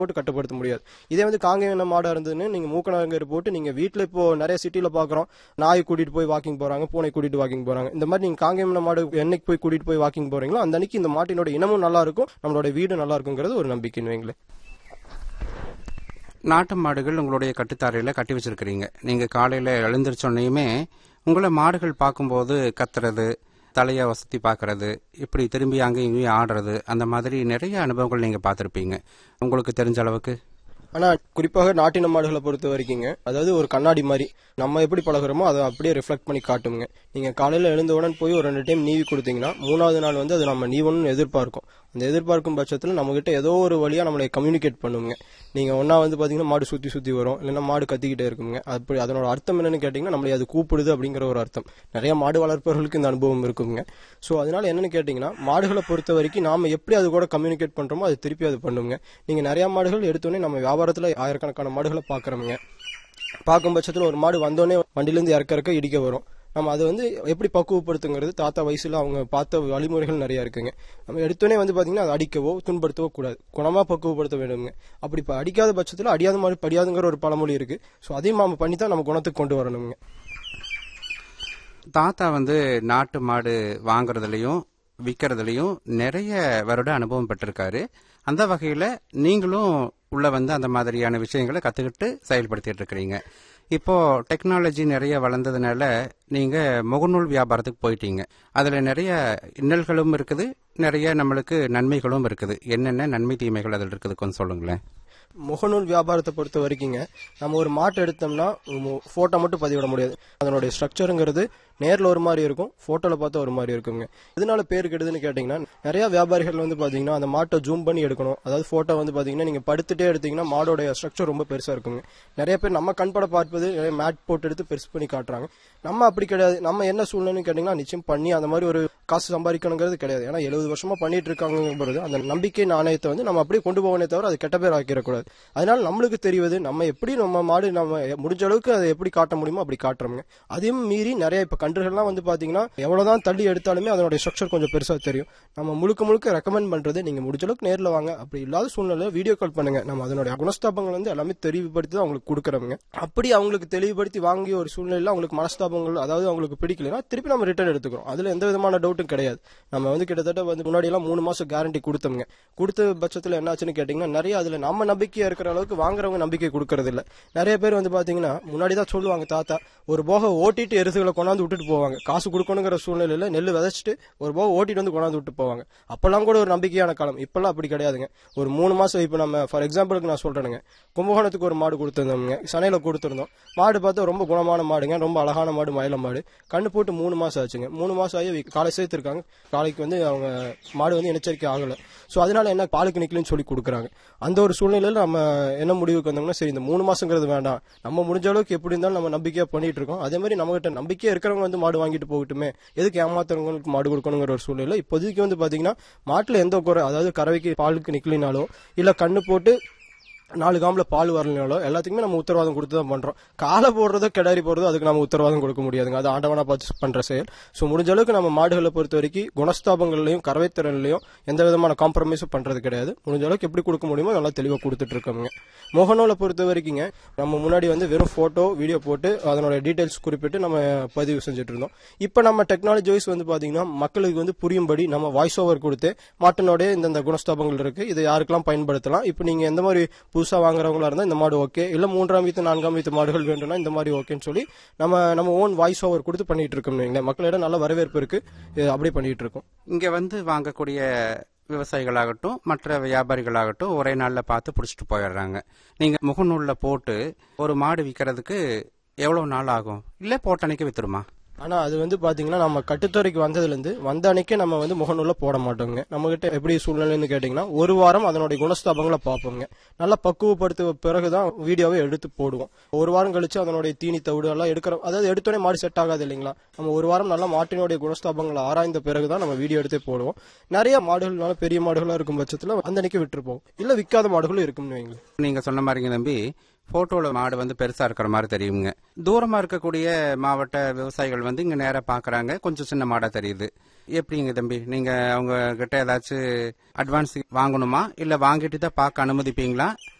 போட்டு கட்டுப்படுத்த முடியாது இதே வந்து காங்கேயம் மாடா இருந்ததுன்னு நீங்க மூக்கநாங்கர் போட்டு நீங்க வீட்டுல இப்போ நிறைய சிட்டில பாக்குறோம் நாய் கூட்டிட்டு போய் வாக்கிங் போறாங்க பூனை கூட்டிட்டு வாக்கிங் போறாங்க இந்த மாதிரி நீங்க காங்கேயம் மாடு என்னைக்கு போய் கூட்டிட்டு போய் வாக்கிங் போறீங்களோ அந்த அன்னைக்கு இந்த மாட்டினோட இனமும் நல்லா இருக்கும் நம்மளோட வீடு நல்லா இருக்குங்கிறது ஒரு நம்பிக்கைன்னு வைங்களேன் நாட்டு மாடுகள் உங்களுடைய கட்டுத்தாரையில கட்டி வச்சிருக்கிறீங்க நீங்க காலையில எழுந்திரிச்சோன்னையுமே உங்களை மாடுகள் பார்க்கும்போது கத்துறது தலையை வசதி பார்க்கறது இப்படி திரும்பி அங்கேயும் இங்கேயும் ஆடுறது அந்த மாதிரி நிறைய அனுபவங்கள் நீங்க பார்த்துருப்பீங்க உங்களுக்கு தெரிஞ்ச அளவுக்கு ஆனா குறிப்பாக நாட்டின மாடுகளை பொறுத்த வரைக்குங்க அதாவது ஒரு கண்ணாடி மாதிரி நம்ம எப்படி பழகுறோமோ அதை அப்படியே ரிஃப்ளெக்ட் பண்ணி காட்டுங்க நீங்க காலையில எழுந்தவுடன் போய் ஒரு ரெண்டு டைம் நீவி கொடுத்தீங்கன்னா மூணாவது நாள் வந்து அது நம்ம நீவணும்னு எதிர்பார்க்கும் அந்த எதிர்பார்க்கும் பட்சத்தில் நம்ம கிட்ட ஏதோ ஒரு வழியா நம்மளை கம்யூனிகேட் பண்ணுங்க நீங்க ஒன்னா வந்து பாத்தீங்கன்னா மாடு சுத்தி சுத்தி வரும் இல்லைன்னா மாடு கத்திக்கிட்டே இருக்குங்க அப்படி அதனோட அர்த்தம் என்னன்னு கேட்டீங்கன்னா நம்மளை அது கூப்பிடுது அப்படிங்கிற ஒரு அர்த்தம் நிறைய மாடு வளர்ப்பவர்களுக்கு இந்த அனுபவம் இருக்குங்க சோ அதனால என்னன்னு கேட்டீங்கன்னா மாடுகளை பொறுத்த வரைக்கும் நாம எப்படி அது கூட கம்யூனிகேட் பண்றோமோ அது திருப்பி அது பண்ணுங்க நீங்க நிறைய மாடுகள் எடுத்தோடனே நம்ம வியாபாரத்துல ஆயிரக்கணக்கான மாடுகளை பாக்குறோமுங்க பார்க்கும் பட்சத்தில் ஒரு மாடு வந்தோடனே வண்டியிலேருந்து இறக்க இறக்க இடிக்க வரும் நம்ம அதை வந்து எப்படி பக்குவப்படுத்துங்கிறது தாத்தா வயசுல அவங்க பார்த்த வழிமுறைகள் நிறைய இருக்குங்க நம்ம எடுத்தோடனே வந்து பாத்தீங்கன்னா அதை அடிக்கவோ துன்படுத்தவோ கூடாது குணமா பக்குவப்படுத்த வேண்டுங்க அப்படி இப்ப அடிக்காத பட்சத்தில் அடியாத மாடு படியாதுங்கிற ஒரு பழமொழி இருக்கு ஸோ அதையும் நம்ம பண்ணி தான் நம்ம குணத்துக்கு கொண்டு வரணுங்க தாத்தா வந்து நாட்டு மாடு வாங்குறதுலயும் விற்கிறதுலயும் நிறைய வருட அனுபவம் பெற்றிருக்காரு அந்த வகையில நீங்களும் உள்ள வந்து அந்த மாதிரியான விஷயங்களை கத்துக்கிட்டு செயல்படுத்திட்டு இருக்கிறீங்க இப்போ டெக்னாலஜி நிறைய வளர்ந்ததுனால நீங்க முகநூல் வியாபாரத்துக்கு போயிட்டீங்க அதுல நிறைய இன்னல்களும் இருக்குது நிறைய நம்மளுக்கு நன்மைகளும் இருக்குது என்னென்ன நன்மை தீமைகள் அதில் இருக்குது கொஞ்சம் சொல்லுங்களேன் முகநூல் வியாபாரத்தை பொறுத்த வரைக்குங்க நம்ம ஒரு மாட்டை எடுத்தோம்னா போட்டோ மட்டும் பதிவிட முடியாது அதனுடைய ஸ்ட்ரக்சருங்கிறது நேர்ல ஒரு மாதிரி இருக்கும் போட்டோல பார்த்தா ஒரு மாதிரி இருக்குங்க இதனால பேர் கெடுதுன்னு கேட்டீங்கன்னா நிறைய வியாபாரிகள் வந்து பாத்தீங்கன்னா அந்த மாட்டை ஜூம் பண்ணி எடுக்கணும் அதாவது போட்டோ வந்து பாத்தீங்கன்னா நீங்க படுத்துட்டே எடுத்தீங்கன்னா மாடோட ஸ்ட்ரக்சர் ரொம்ப பெருசா இருக்குங்க நிறைய பேர் நம்ம கண்பட பார்ப்பது மேட் போட்டு எடுத்து பெருசு பண்ணி காட்டுறாங்க நம்ம அப்படி கிடையாது நம்ம என்ன சூழ்நிலைன்னு கேட்டீங்கன்னா நிச்சயம் பண்ணி அந்த மாதிரி ஒரு காசு சம்பாதிக்கணுங்கிறது கிடையாது ஏன்னா எழுபது வருஷமா பண்ணிட்டு இருக்காங்க பொழுது அந்த நம்பிக்கை நாணயத்தை வந்து நம்ம அப்படியே கொண்டு போவனே தவிர அது கெட்ட பேர் ஆக்கிடக்கூடாது அதனால நம்மளுக்கு தெரிவது நம்ம எப்படி நம்ம மாடு நம்ம முடிஞ்ச அளவுக்கு அதை எப்படி காட்ட முடியுமோ அப்படி காட்டுறோங்க அதையும் மீறி நிறைய இப்ப கன்றுகள்லாம் வந்து பாத்தீங்கன்னா எவ்வளவுதான் தள்ளி எடுத்தாலுமே அதனுடைய ஸ்ட்ரக்சர் கொஞ்சம் பெருசா தெரியும் நம்ம முழுக்க முழுக்க ரெக்கமெண்ட் பண்றது நீங்க முடிஞ்ச அளவுக்கு நேர்ல வாங்க அப்படி இல்லாத சூழ்நிலை வீடியோ கால் பண்ணுங்க நம்ம அதனுடைய குணஸ்தாபங்கள் வந்து எல்லாமே தெளிவுபடுத்தி தான் அவங்களுக்கு கொடுக்குறோங்க அப்படி அவங்களுக்கு தெளிவுபடுத்தி வாங்கிய ஒரு சூழ்நிலையில அவங்களுக்கு மனஸ்தாபங்கள் அதாவது அவங்களுக்கு பிடிக்கலனா திருப்பி நம்ம ரிட்டர்ன் எடுத்துக்கிறோம் அதுல எந்த விதமான டவுட்டும் கிடையாது நம்ம வந்து கிட்டத்தட்ட வந்து முன்னாடி எல்லாம் மூணு மாசம் கேரண்டி கொடுத்தோங்க கொடுத்த பட்சத்துல என்னாச்சுன்னு கேட்டீங்கன்னா நிறைய அதுல நம்ம நம்பிக்கையா இருக்கிற அளவுக்கு வாங்குறவங்க நம்பிக்கை கொடுக்கறது இல்ல நிறைய பேர் வந்து பாத்தீங்கன்னா முன்னாடி தான் சொல்லுவாங்க தாத்தா ஒரு போக ஓட்டிட்டு எருசுகளை கொண்டாந்து விட்டுட்டு போவாங்க காசு கொடுக்கணுங்கிற சூழ்நிலையில நெல் விதைச்சிட்டு ஒரு போக ஓட்டிட்டு வந்து கொண்டாந்து விட்டு போவாங்க அப்பெல்லாம் கூட ஒரு நம்பிக்கையான காலம் இப்பெல்லாம் அப்படி கிடையாதுங்க ஒரு மூணு மாசம் இப்ப நம்ம ஃபார் எக்ஸாம்பிளுக்கு நான் சொல்றேனுங்க கும்பகோணத்துக்கு ஒரு மாடு கொடுத்திருந்தோம்ங்க சனையில கொடுத்திருந்தோம் மாடு பார்த்தா ரொம்ப குணமான மாடுங்க ரொம்ப அழகான மாடு மயில மாடு கண்ணு போட்டு மூணு மாசம் ஆச்சுங்க மூணு மாசம் ஆகி வி- காலை சேர்த்துருக்காங்க காலைக்கு வந்து அவங்க மாடு வந்து இனச்சரிக்கை ஆகல சோ அதனால என்ன பாலுக்கு நிக்கலன்னு சொல்லி கொடுக்குறாங்க அந்த ஒரு சூழ்நிலையில நம்ம என்ன முடிவுக்கு வந்தோம்னா சரி இந்த மூணு மாசங்கிறது வேண்டாம் நம்ம முடிஞ்ச அளவுக்கு எப்படி இருந்தாலும் நம்ம நம்பிக்கையா பண்ணிட்டு இருக்கோம் அதே மாதிரி நம்ம கிட்ட நம்பிக்கையா இருக்கிறவங்க வந்து மாடு வாங்கிட்டு போகட்டுமே எதுக்கு ஏமாத்துறவங்களுக்கு மாடு கொடுக்கணுங்கிற ஒரு சூழ்நிலை இப்போதைக்கு வந்து பாத்தீங்கன்னா மாட்டுல எந்த குறை அதாவது கறவைக்கு பாலுக்கு நிக்கலினாலோ இல்ல கண்ணு போட்டு நாலு காம்புல பால் வரலனாலோ எல்லாத்துக்குமே நம்ம உத்தரவாதம் கொடுத்து தான் பண்றோம் காலை போடுறதோ கிடாரி போடுறதோ அதுக்கு நம்ம உத்தரவாதம் கொடுக்க முடியாதுங்க அது ஆண்டவனா பார்த்து பண்ற செயல் ஸோ முடிஞ்ச அளவுக்கு நம்ம மாடுகளை பொறுத்த வரைக்கும் குணஸ்தாபங்கள்லையும் கறவைத்திறன்லையும் எந்த விதமான காம்ப்ரமைஸும் பண்றது கிடையாது முடிஞ்ச அளவுக்கு எப்படி கொடுக்க முடியுமோ நல்லா தெளிவாக கொடுத்துட்டு இருக்கோங்க முகநூலை பொறுத்த வரைக்குங்க நம்ம முன்னாடி வந்து வெறும் போட்டோ வீடியோ போட்டு அதனோட டீடைல்ஸ் குறிப்பிட்டு நம்ம பதிவு செஞ்சுட்டு இருந்தோம் இப்போ நம்ம டெக்னாலஜி வைஸ் வந்து பாத்தீங்கன்னா மக்களுக்கு வந்து புரியும்படி நம்ம வாய்ஸ் ஓவர் கொடுத்து மாட்டினோட இந்தந்த குணஸ்தாபங்கள் இருக்கு இதை யாருக்கெல்லாம் பயன்படுத்தலாம் இப்போ நீங்க எந்த மாதிரி புதுசா வாங்குறவங்களா இருந்தா இந்த மாடு ஓகே இல்ல மூன்றாம் வீத்து நான்காம் வீத்து மாடுகள் வேண்டும்னா இந்த மாதிரி ஓகேன்னு சொல்லி நம்ம நம்ம ஓன் வாய்ஸ் ஓவர் கொடுத்து பண்ணிட்டு இருக்கோம் வைங்களேன். மக்களிடம் நல்ல வரவேற்பு இருக்கு இது அப்படியே பண்ணிட்டு இருக்கோம் இங்க வந்து வாங்கக்கூடிய விவசாயிகளாகட்டும் மற்ற வியாபாரிகளாகட்டும் ஒரே நாள்ல பார்த்து பிடிச்சிட்டு போயிடுறாங்க நீங்க முகநூல்ல போட்டு ஒரு மாடு விற்கிறதுக்கு எவ்வளவு நாள் ஆகும் இல்ல போட்டனைக்கு வித்துருமா ஆனா அது வந்து பாத்தீங்கன்னா நம்ம கட்டுத்துறைக்கு வந்ததுல இருந்து வந்த அன்னைக்கே நம்ம வந்து முகநூல்ல போட மாட்டோங்க நம்ம கிட்ட எப்படி சூழ்நிலைன்னு கேட்டீங்கன்னா ஒரு வாரம் அதனுடைய குணஸ்தாபங்களை பார்ப்போங்க நல்லா பக்குவப்படுத்த பிறகுதான் வீடியோவை எடுத்து போடுவோம் ஒரு வாரம் கழிச்சு அதனுடைய தீனி தவிடு எல்லாம் எடுக்கிற அதாவது எடுத்தோடனே மாடு செட் ஆகாது இல்லைங்களா நம்ம ஒரு வாரம் நல்லா மாட்டினுடைய குணஸ்தாபங்களை ஆராய்ந்த பிறகுதான் நம்ம வீடியோ எடுத்தே போடுவோம் நிறைய மாடுகள்னால பெரிய மாடுகளா இருக்கும் பட்சத்துல அந்த அன்னைக்கு விட்டுருப்போம் இல்ல விற்காத மாடுகளும் இருக்கும்னு வைங்களேன் நீங்க சொன்ன மாதிரிங்க தம்பி போட்டோல மாடு வந்து பெருசா இருக்கிற மாதிரி தெரியுங்க தூரமா இருக்கக்கூடிய மாவட்ட விவசாயிகள் வந்து இங்க நேரா பாக்குறாங்க கொஞ்சம் சின்ன மாடா தெரியுது எப்படிங்க தம்பி நீங்க அவங்க கிட்ட ஏதாச்சும் அட்வான்ஸ் வாங்கணுமா இல்ல வாங்கிட்டு தான் பார்க்க அனுமதிப்பீங்களா